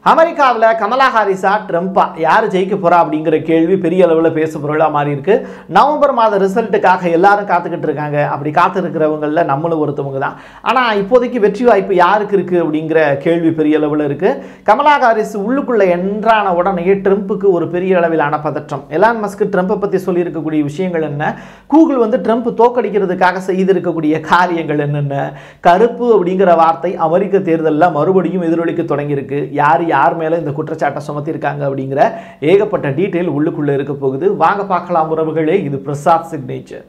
அமெரிக்காவில் கமலா ஹாரிஸா ட்ரம்ப்பா யார் ஜெயிக்க போறா அப்படிங்கிற கேள்வி பெரிய அளவில் பேசு பொருளாக மாறி இருக்கு நவம்பர் மாத ரிசல்ட்டுக்காக எல்லாரும் காத்துக்கிட்டு இருக்காங்க அப்படி காத்திருக்கிறவங்களில் நம்மளும் ஒருத்தவங்க தான் ஆனால் இப்போதைக்கு வெற்றி வாய்ப்பு யாருக்கு இருக்கு அப்படிங்கிற கேள்வி பெரிய அளவில் இருக்கு கமலா ஹாரிஸ் உள்ளுக்குள்ள என்றான உடனே ட்ரம்ப்புக்கு ஒரு பெரிய அளவிலான பதற்றம் எலான் மஸ்க் ட்ரம்ப்பை பற்றி சொல்லியிருக்கக்கூடிய விஷயங்கள் என்ன கூகுள் வந்து ட்ரம்ப் தோக்கடிக்கிறதுக்காக செய்திருக்கக்கூடிய காரியங்கள் என்னென்ன கருப்பு அப்படிங்கிற வார்த்தை அமெரிக்க தேர்தலில் மறுபடியும் எதிரொலிக்க தொடங்கியிருக்கு யார் யார் மேலே இந்த குற்றச்சாட்டை சுமத்திருக்காங்க அப்படிங்கிற ஏகப்பட்ட டீட்டெயில் உள்ளுக்குள்ளே இருக்க போகுது வாங்க பார்க்கலாம் உறவுகளே இது பிரசாத் சிக்னேச்சர்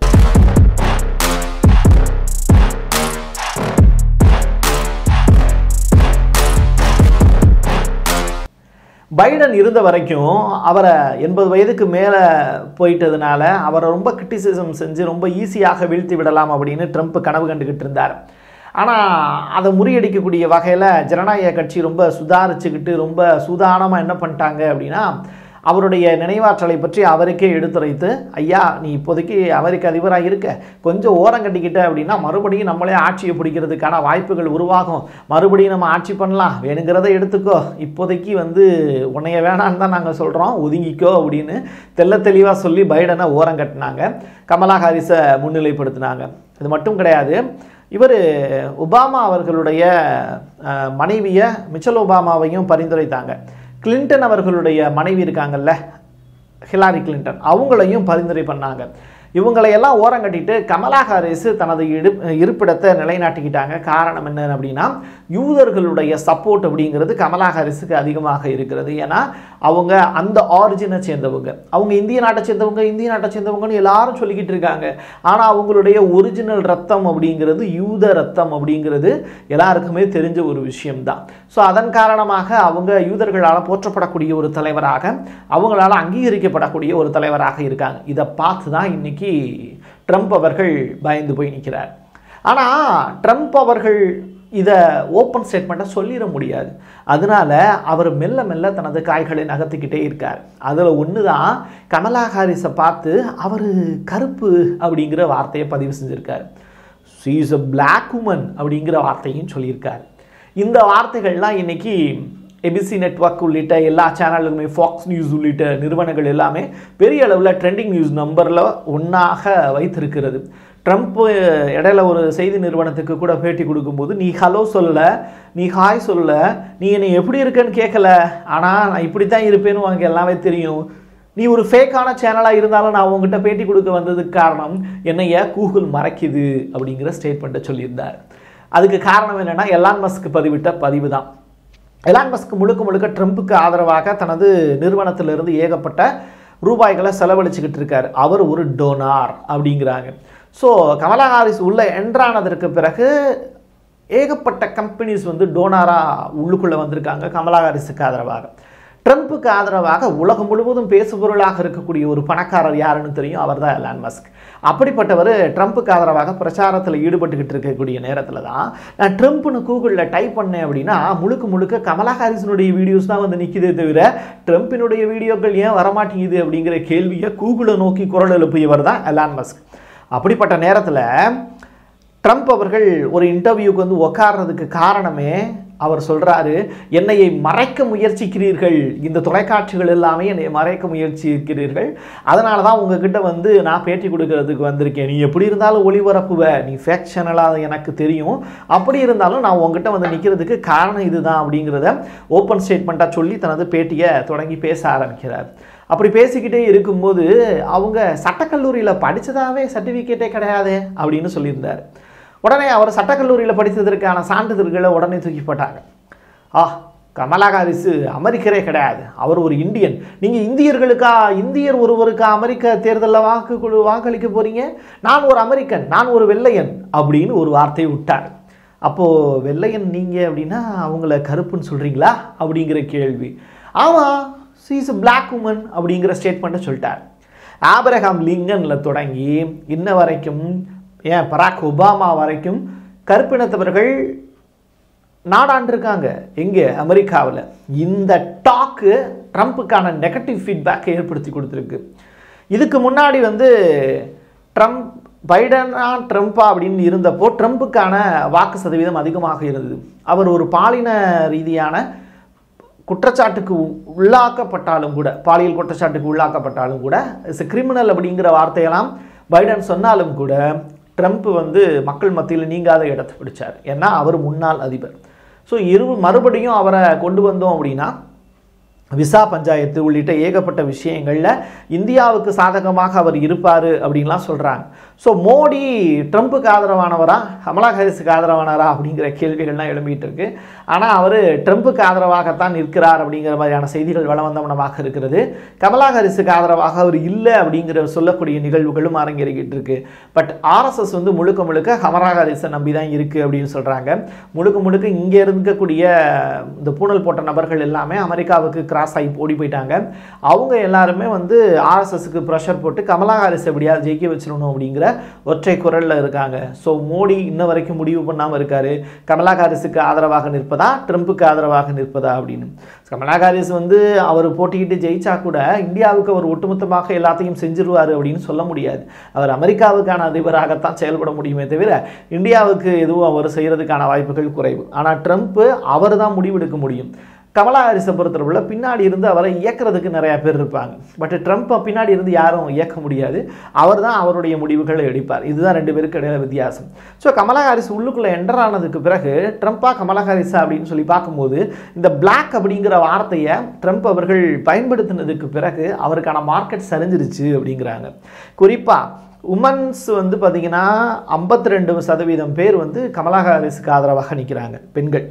பைடன் இருந்த வரைக்கும் அவரை எண்பது வயதுக்கு மேலே போயிட்டதுனால அவரை ரொம்ப கிரிட்டிசிசம் செஞ்சு ரொம்ப ஈஸியாக வீழ்த்தி விடலாம் அப்படின்னு ட்ரம்ப் கனவு கண்டுக்கிட்டு இருந்தார் ஆனால் அதை முறியடிக்கக்கூடிய வகையில் ஜனநாயக கட்சி ரொம்ப சுதாரிச்சுக்கிட்டு ரொம்ப சூதானமாக என்ன பண்ணிட்டாங்க அப்படின்னா அவருடைய நினைவாற்றலை பற்றி அவருக்கே எடுத்துரைத்து ஐயா நீ இப்போதைக்கு அமெரிக்க அதிபராக இருக்க கொஞ்சம் ஓரம் கட்டிக்கிட்ட அப்படின்னா மறுபடியும் நம்மளே ஆட்சியை பிடிக்கிறதுக்கான வாய்ப்புகள் உருவாகும் மறுபடியும் நம்ம ஆட்சி பண்ணலாம் வேணுங்கிறத எடுத்துக்கோ இப்போதைக்கு வந்து உன்னைய வேணான்னு தான் நாங்கள் சொல்கிறோம் ஒதுங்கிக்கோ அப்படின்னு தெள்ள தெளிவாக சொல்லி பைடனை ஓரம் கட்டினாங்க கமலா ஹாரிஸை முன்னிலைப்படுத்தினாங்க இது மட்டும் கிடையாது இவர் ஒபாமா அவர்களுடைய அஹ், மனைவியை மிச்சல் ஒபாமாவையும் பரிந்துரைத்தாங்க கிளின்டன் அவர்களுடைய மனைவி இருக்காங்கல்ல ஹிலாரி கிளின்டன் அவங்களையும் பரிந்துரை பண்ணாங்க இவங்களையெல்லாம் ஓரம் கட்டிட்டு கமலா ஹாரிஸ் தனது இடு இருப்பிடத்தை நிலைநாட்டிக்கிட்டாங்க காரணம் என்ன அப்படின்னா யூதர்களுடைய சப்போர்ட் அப்படிங்கிறது கமலா ஹாரிஸுக்கு அதிகமாக இருக்கிறது ஏன்னா அவங்க அந்த ஆரிஜினை சேர்ந்தவங்க அவங்க இந்திய நாட்டை சேர்ந்தவங்க இந்திய நாட்டை சேர்ந்தவங்கன்னு எல்லாரும் சொல்லிக்கிட்டு இருக்காங்க ஆனால் அவங்களுடைய ஒரிஜினல் ரத்தம் அப்படிங்கிறது யூத ரத்தம் அப்படிங்கிறது எல்லாருக்குமே தெரிஞ்ச ஒரு விஷயம்தான் ஸோ அதன் காரணமாக அவங்க யூதர்களால் போற்றப்படக்கூடிய ஒரு தலைவராக அவங்களால அங்கீகரிக்கப்படக்கூடிய ஒரு தலைவராக இருக்காங்க இதை பார்த்து தான் இன்னைக்கு ட்ரம்ப் அவர்கள் பயந்து போய் நிற்கிறார் ஆனால் ட்ரம்ப் அவர்கள் இதை ஓப்பன் ஸ்டேட்மெண்ட்டை சொல்லிட முடியாது அதனால அவர் மெல்ல மெல்ல தனது காய்களை நகர்த்திக்கிட்டே இருக்கார் அதில் ஒன்று தான் கமலா ஹாரிஸை பார்த்து அவர் கருப்பு அப்படிங்கிற வார்த்தையை பதிவு செஞ்சுருக்கார் she is a black woman அப்படிங்கிற வார்த்தையும் சொல்லியிருக்கார் இந்த வார்த்தைகள்லாம் இன்னைக்கு எபிசி நெட்வொர்க் உள்ளிட்ட எல்லா சேனலுமே ஃபாக்ஸ் நியூஸ் உள்ளிட்ட நிறுவனங்கள் எல்லாமே பெரிய அளவில் ட்ரெண்டிங் நியூஸ் நம்பரில் ஒன்றாக வைத்திருக்கிறது ட்ரம்ப் இடையில ஒரு செய்தி நிறுவனத்துக்கு கூட பேட்டி கொடுக்கும்போது நீ ஹலோ சொல்லல நீ ஹாய் சொல்லல நீ என்னை எப்படி இருக்கேன்னு கேட்கல ஆனால் நான் இப்படி தான் இருப்பேன்னு உனக்கு எல்லாமே தெரியும் நீ ஒரு ஃபேக்கான சேனலாக இருந்தாலும் நான் உங்ககிட்ட பேட்டி கொடுக்க வந்ததுக்கு காரணம் என்னைய கூகுள் மறைக்குது அப்படிங்கிற ஸ்டேட்மெண்ட்டை சொல்லியிருந்தார் அதுக்கு காரணம் என்னென்னா எலான் மஸ்க் பதிவிட்ட பதிவு தான் எலான் மஸ்க் முழுக்க முழுக்க ட்ரம்ப்புக்கு ஆதரவாக தனது நிறுவனத்திலிருந்து ஏகப்பட்ட ரூபாய்களை செலவழிச்சுக்கிட்டு இருக்கார் அவர் ஒரு டோனார் அப்படிங்கிறாங்க ஸோ கமலா ஹாரிஸ் உள்ள என்ட்ரானதற்கு பிறகு ஏகப்பட்ட கம்பெனிஸ் வந்து டோனாராக உள்ளுக்குள்ளே வந்திருக்காங்க கமலா ஹாரிஸுக்கு ஆதரவாக ட்ரம்ப்புக்கு ஆதரவாக உலகம் முழுவதும் பேசுபொருளாக இருக்கக்கூடிய ஒரு பணக்காரர் யாருன்னு தெரியும் அவர் தான் எலான் மஸ்க் அப்படிப்பட்டவர் ட்ரம்ப்புக்கு ஆதரவாக பிரச்சாரத்தில் ஈடுபட்டுக்கிட்டு இருக்கக்கூடிய நேரத்தில் தான் நான் ட்ரம்ப்னு கூகுளில் டைப் பண்ணேன் அப்படின்னா முழுக்க முழுக்க கமலா ஹாரிஸினுடைய வீடியோஸ் தான் வந்து நிற்கிதே தவிர ட்ரம்ப்பினுடைய வீடியோக்கள் ஏன் வரமாட்டேங்குது அப்படிங்கிற கேள்வியை கூகுளை நோக்கி குரல் எழுப்பியவர் தான் எலான் மஸ்க் அப்படிப்பட்ட நேரத்தில் ட்ரம்ப் அவர்கள் ஒரு இன்டர்வியூக்கு வந்து உக்காடுறதுக்கு காரணமே அவர் சொல்றாரு என்னையை மறைக்க முயற்சிக்கிறீர்கள் இந்த தொலைக்காட்சிகள் எல்லாமே என்னை மறைக்க முயற்சிக்கிறீர்கள் அதனால தான் உங்ககிட்ட வந்து நான் பேட்டி கொடுக்கறதுக்கு வந்திருக்கேன் நீ எப்படி இருந்தாலும் ஒளிபரப்புவ நீ ஃபேக் சேனலாக எனக்கு தெரியும் அப்படி இருந்தாலும் நான் உங்ககிட்ட வந்து நிற்கிறதுக்கு காரணம் இதுதான் அப்படிங்கிறத ஓப்பன் ஸ்டேட்மெண்ட்டாக சொல்லி தனது பேட்டியை தொடங்கி பேச ஆரம்பிக்கிறார் அப்படி பேசிக்கிட்டே இருக்கும்போது அவங்க சட்டக்கல்லூரியில் படித்ததாவே சர்டிஃபிகேட்டே கிடையாது அப்படின்னு சொல்லியிருந்தார் உடனே அவர் சட்டக்கல்லூரியில் படித்ததற்கான சான்றிதழ்களை உடனே தூக்கி போட்டாங்க ஆ கமலா ஹாரிஸ் அமெரிக்கரே கிடையாது அவர் ஒரு இந்தியன் நீங்கள் இந்தியர்களுக்கா இந்தியர் ஒருவருக்கா அமெரிக்க தேர்தலில் வாக்கு கொடு- வாக்களிக்க போறீங்க நான் ஒரு அமெரிக்கன் நான் ஒரு வெள்ளையன் அப்படின்னு ஒரு வார்த்தையை விட்டார் அப்போது வெள்ளையன் நீங்கள் அப்படின்னா அவங்கள கருப்புன்னு சொல்கிறீங்களா அப்படிங்கிற கேள்வி ஆமாம் சீஸ் பிளாக் உமன் அப்படிங்கிற ஸ்டேட்மெண்ட்டை சொல்லிட்டார் ஆபிரகாம் லிங்கனில் தொடங்கி இன்ன வரைக்கும் ஏன் பராக் ஒபாமா வரைக்கும் கருப்பினத்தவர்கள் நாடாண்டிருக்காங்க எங்கே அமெரிக்காவில் இந்த டாக்கு ட்ரம்ப்புக்கான நெகட்டிவ் ஃபீட்பேக்கை ஏற்படுத்தி கொடுத்துருக்கு இதுக்கு முன்னாடி வந்து ட்ரம்ப் பைடனா ட்ரம்ப்பா அப்படின்னு இருந்தப்போ ட்ரம்ப்புக்கான வாக்கு சதவீதம் அதிகமாக இருந்தது அவர் ஒரு பாலின ரீதியான குற்றச்சாட்டுக்கு உ- உள்ளாக்கப்பட்டாலும் கூட பாலியல் குற்றச்சாட்டுக்கு உள்ளாக்கப்பட்டாலும் கூட இட்ஸ் கிரிமினல் அப்படிங்கிற வார்த்தையெல்லாம் பைடன் சொன்னாலும் கூட ட்ரம்ப் வந்து மக்கள் மத்தியில் நீங்காத இடத்தை பிடிச்சார் ஏன்னா அவர் முன்னாள் அதிபர் ஸோ இரு மறுபடியும் அவரை கொண்டு வந்தோம் அப்படின்னா விசா பஞ்சாயத்து உள்ளிட்ட ஏகப்பட்ட விஷயங்களில் இந்தியாவுக்கு சாதகமாக அவர் இருப்பார் அப்படின்லாம் சொல்கிறாங்க ஸோ மோடி ட்ரம்ப்புக்கு ஆதரவானவரா கமலா ஹாரிஸுக்கு ஆதரவானவரா அப்படிங்கிற கேள்விகள்லாம் எழும்பிட்டு இருக்கு ஆனால் அவர் ட்ரம்ப்புக்கு ஆதரவாகத்தான் நிற்கிறார் அப்படிங்கிற மாதிரியான செய்திகள் வளவந்தமனமாக இருக்கிறது கமலா ஹாரிஸுக்கு ஆதரவாக அவர் இல்லை அப்படிங்கிற சொல்லக்கூடிய நிகழ்வுகளும் அரங்கேறிக்கிட்டு இருக்கு பட் ஆர்எஸ்எஸ் வந்து முழுக்க முழுக்க கமலா ஹாரிஸை நம்பி தான் இருக்குது அப்படின்னு சொல்கிறாங்க முழுக்க முழுக்க இங்கே இருக்கக்கூடிய இந்த பூனல் போட்ட நபர்கள் எல்லாமே அமெரிக்காவுக்கு கிராஸ் ஆகி ஓடி போயிட்டாங்க அவங்க எல்லாருமே வந்து ஆர்எஸ்எஸ்க்கு ப்ரெஷர் போட்டு கமலா ஹாரிஸ் எப்படியாவது ஜெயிக்க வச்சிடணும் அப்படிங்கிற ஒற்றை குரலில் இருக்காங்க ஸோ மோடி இன்ன வரைக்கும் முடிவு பண்ணாமல் இருக்காரு கமலா ஹாரிஸுக்கு ஆதரவாக நிற்பதா ட்ரம்ப்புக்கு ஆதரவாக நிற்பதா அப்படின்னு கமலா ஹாரிஸ் வந்து அவர் போட்டிக்கிட்டு ஜெயிச்சா கூட இந்தியாவுக்கு அவர் ஒட்டுமொத்தமாக எல்லாத்தையும் செஞ்சிருவார் அப்படின்னு சொல்ல முடியாது அவர் அமெரிக்காவுக்கான அதிபராகத்தான் செயல்பட முடியுமே தவிர இந்தியாவுக்கு எதுவும் அவர் செய்கிறதுக்கான வாய்ப்புகள் குறைவு ஆனால் ட்ரம்ப்பு அவர் தான் முடிவெடுக்க முடியும் கமலா ஹாரிஸை பொறுத்தளவில் பின்னாடி இருந்து அவரை இயக்குறதுக்கு நிறையா பேர் இருப்பாங்க பட் ட்ரம்ப்பை பின்னாடி இருந்து யாரும் இயக்க முடியாது அவர் தான் அவருடைய முடிவுகளை எடுப்பார் இதுதான் ரெண்டு பேருக்கு இடையில வித்தியாசம் ஸோ கமலா ஹாரிஸ் உள்ளுக்குள்ளே என்டர் ஆனதுக்கு பிறகு ட்ரம்ப்பா கமலா ஹாரிஸா அப்படின்னு சொல்லி பார்க்கும்போது இந்த பிளாக் அப்படிங்கிற வார்த்தையை ட்ரம்ப் அவர்கள் பயன்படுத்தினதுக்கு பிறகு அவருக்கான மார்க்கெட் சரிஞ்சிருச்சு அப்படிங்கிறாங்க குறிப்பாக உமன்ஸ் வந்து பார்த்திங்கன்னா ஐம்பத்தி ரெண்டு சதவீதம் பேர் வந்து கமலா ஹாரிஸுக்கு ஆதரவாக நிற்கிறாங்க பெண்கள்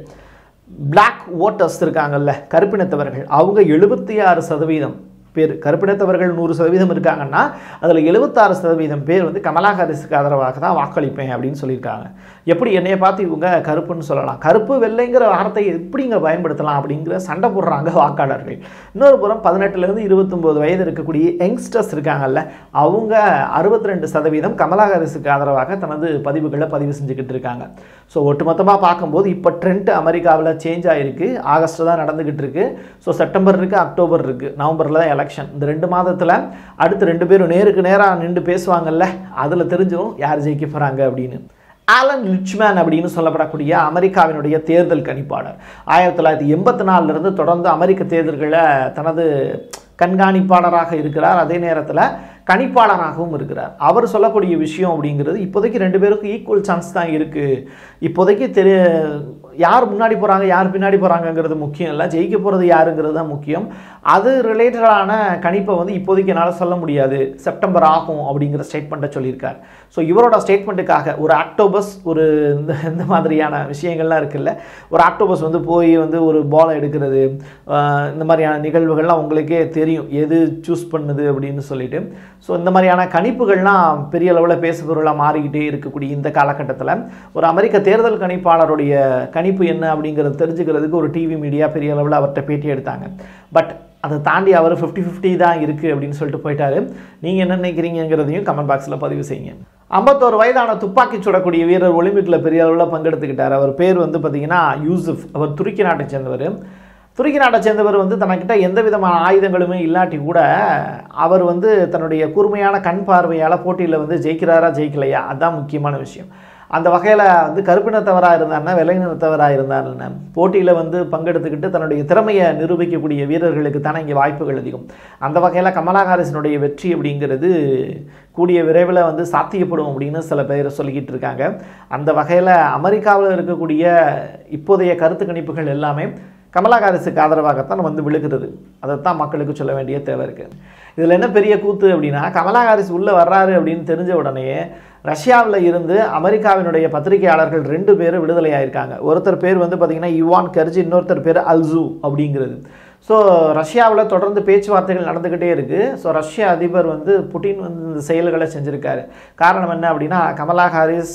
பிளாக் ஓட்டர்ஸ் இருக்காங்கல்ல கருப்பினத்தவர்கள் அவங்க எழுபத்தி ஆறு சதவீதம் பேர் கருப்பினத்தவர்கள் நூறு சதவீதம் இருக்காங்கன்னா அதில் எழுபத்தாறு சதவீதம் பேர் வந்து கமலா ஹாரிஸுக்கு ஆதரவாக தான் வாக்களிப்பேன் அப்படின்னு சொல்லியிருக்காங்க எப்படி என்னைய பார்த்து இவங்க கருப்புன்னு சொல்லலாம் கருப்பு வெள்ளைங்கிற வார்த்தையை எப்படிங்க பயன்படுத்தலாம் அப்படிங்கிற சண்டை போடுறாங்க வாக்காளர்கள் இன்னொரு புறம் பதினெட்டுலேருந்து இருபத்தொம்போது வயது இருக்கக்கூடிய யங்ஸ்டர்ஸ் இருக்காங்கல்ல அவங்க அறுபத்தி ரெண்டு சதவீதம் கமலா ஹாரிஸுக்கு ஆதரவாக தனது பதிவுகளை பதிவு செஞ்சுக்கிட்டு இருக்காங்க ஸோ ஒட்டுமொத்தமாக பார்க்கும்போது இப்போ ட்ரெண்ட் அமெரிக்காவில் சேஞ்ச் ஆகிருக்கு ஆகஸ்ட் தான் நடந்துக்கிட்டு இருக்கு ஸோ செப்டம்பர் இருக்குது அக்டோபர் இருக்குது நவம்பரில் தான் எலெக்ஷன் இந்த ரெண்டு மாதத்தில் அடுத்து ரெண்டு பேரும் நேருக்கு நேராக நின்று பேசுவாங்கல்ல அதில் தெரிஞ்சிடும் யார் ஜெயிக்க போகிறாங்க அப்படின்னு ஆலன் லிச்மேன் அப்படின்னு சொல்லப்படக்கூடிய அமெரிக்காவினுடைய தேர்தல் கணிப்பாளர் ஆயிரத்தி தொள்ளாயிரத்தி எண்பத்தி நாலுலேருந்து தொடர்ந்து அமெரிக்க தேர்தல்களை தனது கண்காணிப்பாளராக இருக்கிறார் அதே நேரத்தில் கணிப்பாளராகவும் இருக்கிறார் அவர் சொல்லக்கூடிய விஷயம் அப்படிங்கிறது இப்போதைக்கு ரெண்டு பேருக்கும் ஈக்குவல் சான்ஸ் தான் இருக்குது இப்போதைக்கு தெரிய யார் முன்னாடி போகிறாங்க யார் பின்னாடி போகிறாங்கங்கிறது முக்கியம் இல்லை ஜெயிக்க போகிறது யாருங்கிறது தான் முக்கியம் அது ரிலேட்டடான கணிப்பை வந்து இப்போதைக்கு என்னால் சொல்ல முடியாது செப்டம்பர் ஆகும் அப்படிங்கிற ஸ்டேட்மெண்ட்டை சொல்லியிருக்கார் ஸோ இவரோட ஸ்டேட்மெண்ட்டுக்காக ஒரு ஆக்டோபஸ் ஒரு இந்த இந்த மாதிரியான விஷயங்கள்லாம் இருக்குல்ல ஒரு ஆக்டோபஸ் வந்து போய் வந்து ஒரு பாலை எடுக்கிறது ஆஹ் இந்த மாதிரியான நிகழ்வுகள்லாம் உங்களுக்கே தெரியும் எது சூஸ் பண்ணுது அப்படின்னு சொல்லிட்டு ஸோ இந்த மாதிரியான கணிப்புகள்லாம் பெரிய அளவில் பேசுபொருளாக மாறிக்கிட்டே இருக்கக்கூடிய இந்த காலகட்டத்தில் ஒரு அமெரிக்க தேர்தல் கணிப்பாளருடைய கணிப்பு என்ன அப்படிங்கிறது தெரிஞ்சுக்கிறதுக்கு ஒரு டிவி மீடியா பெரிய அளவில் அவர்கிட்ட பேட்டி எடுத்தாங்க பட் அதை தாண்டி அவர் ஃபிஃப்டி ஃபிஃப்டி தான் இருக்குது அப்படின்னு சொல்லிட்டு போயிட்டாரு நீங்கள் என்ன நினைக்கிறீங்கிறதையும் கமெண்ட் பாக்ஸில் பதிவு செய்யுங்க ஐம்பத்தோரு வயதான துப்பாக்கி சுடக்கூடிய வீரர் ஒலிம்பிக்கில் பெரிய அளவில் பங்கெடுத்துக்கிட்டார் அவர் பேர் வந்து பார்த்தீங்கன்னா யூசுப் அவர் துருக்கி நாட்டை சேர்ந்தவர் துருக்கி நாட்டை சேர்ந்தவர் வந்து தனக்கிட்ட எந்த விதமான ஆயுதங்களுமே இல்லாட்டி கூட அவர் வந்து தன்னுடைய கூர்மையான கண் பார்வையால் போட்டியில் வந்து ஜெயிக்கிறாரா ஜெயிக்கலையா அதுதான் முக்கியமான விஷயம் அந்த வகையில் வந்து கருப்பினத்தவராக இருந்தாருன்னா வெள்ளையினத்தவராக இருந்தாருன்னு போட்டியில் வந்து பங்கெடுத்துக்கிட்டு தன்னுடைய திறமையை நிரூபிக்கக்கூடிய வீரர்களுக்கு தானே இங்கே வாய்ப்புகள் அதிகம் அந்த வகையில் கமலா ஹாரிஸினுடைய வெற்றி அப்படிங்கிறது கூடிய விரைவில் வந்து சாத்தியப்படும் அப்படின்னு சில பேர் சொல்லிக்கிட்டு இருக்காங்க அந்த வகையில் அமெரிக்காவில் இருக்கக்கூடிய இப்போதைய கருத்து கணிப்புகள் எல்லாமே கமலா ஹாரிஸுக்கு ஆதரவாகத்தான் வந்து விழுகிறது அதைத்தான் மக்களுக்கு சொல்ல வேண்டிய தேவை இருக்குது இதில் என்ன பெரிய கூத்து அப்படின்னா கமலா ஹாரிஸ் உள்ளே வர்றாரு அப்படின்னு தெரிஞ்ச உடனே ரஷ்யாவில் இருந்து அமெரிக்காவினுடைய பத்திரிகையாளர்கள் ரெண்டு பேர் விடுதலை ஆயிருக்காங்க ஒருத்தர் பேர் வந்து பார்த்திங்கன்னா இவான் கர்ஜி இன்னொருத்தர் பேர் அல்சு அப்படிங்கிறது ஸோ ரஷ்யாவில் தொடர்ந்து பேச்சுவார்த்தைகள் நடந்துக்கிட்டே இருக்குது ஸோ ரஷ்ய அதிபர் வந்து புட்டின் வந்து இந்த செயல்களை செஞ்சுருக்காரு காரணம் என்ன அப்படின்னா கமலா ஹாரிஸ்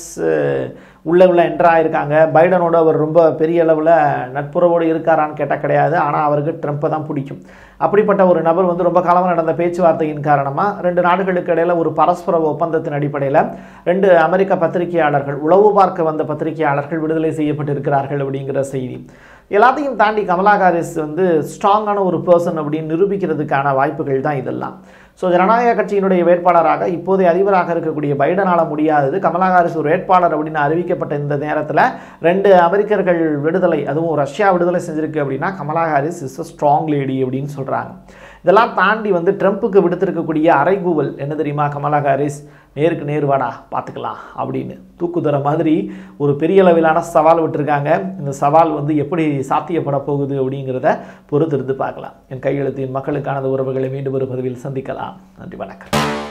உள்ள உள்ள என்ட்ரு ஆயிருக்காங்க பைடனோட அவர் ரொம்ப பெரிய அளவில் நட்புறவோடு இருக்காரான்னு கேட்டால் கிடையாது ஆனால் அவருக்கு ட்ரம்ப்பை தான் பிடிக்கும் அப்படிப்பட்ட ஒரு நபர் வந்து ரொம்ப காலமாக நடந்த பேச்சுவார்த்தையின் காரணமாக ரெண்டு நாடுகளுக்கு இடையில ஒரு பரஸ்பர ஒப்பந்தத்தின் அடிப்படையில் ரெண்டு அமெரிக்க பத்திரிகையாளர்கள் உளவு பார்க்க வந்த பத்திரிகையாளர்கள் விடுதலை செய்யப்பட்டிருக்கிறார்கள் அப்படிங்கிற செய்தி எல்லாத்தையும் தாண்டி கமலா ஹாரிஸ் வந்து ஸ்ட்ராங்கான ஒரு பர்சன் அப்படின்னு நிரூபிக்கிறதுக்கான வாய்ப்புகள் தான் இதெல்லாம் ஸோ ஜனநாயக கட்சியினுடைய வேட்பாளராக இப்போதைய அதிபராக இருக்கக்கூடிய பைடனால் முடியாதது கமலா ஹாரிஸ் ஒரு வேட்பாளர் அப்படின்னு அறிவிக்கப்பட்ட இந்த நேரத்தில் ரெண்டு அமெரிக்கர்கள் விடுதலை அதுவும் ரஷ்யா விடுதலை செஞ்சிருக்கு அப்படின்னா Kamala Harris is a strong lady அப்படின்னு சொல்கிறாங்க இதெல்லாம் தாண்டி வந்து ட்ரம்ப்புக்கு விடுத்திருக்கக்கூடிய அறைகூவல் என்ன தெரியுமா கமலா ஹாரிஸ் நேருக்கு நேர் வாடா பார்த்துக்கலாம் அப்படின்னு தூக்குதர மாதிரி ஒரு பெரிய அளவிலான சவால் விட்டுருக்காங்க இந்த சவால் வந்து எப்படி சாத்தியப்பட போகுது அப்படிங்கிறத பொறுத்திருந்து பார்க்கலாம் என் கையெழுத்தின் மக்களுக்கானது உறவுகளை மீண்டும் ஒரு பதிவில் சந்திக்கலாம் நன்றி வணக்கம்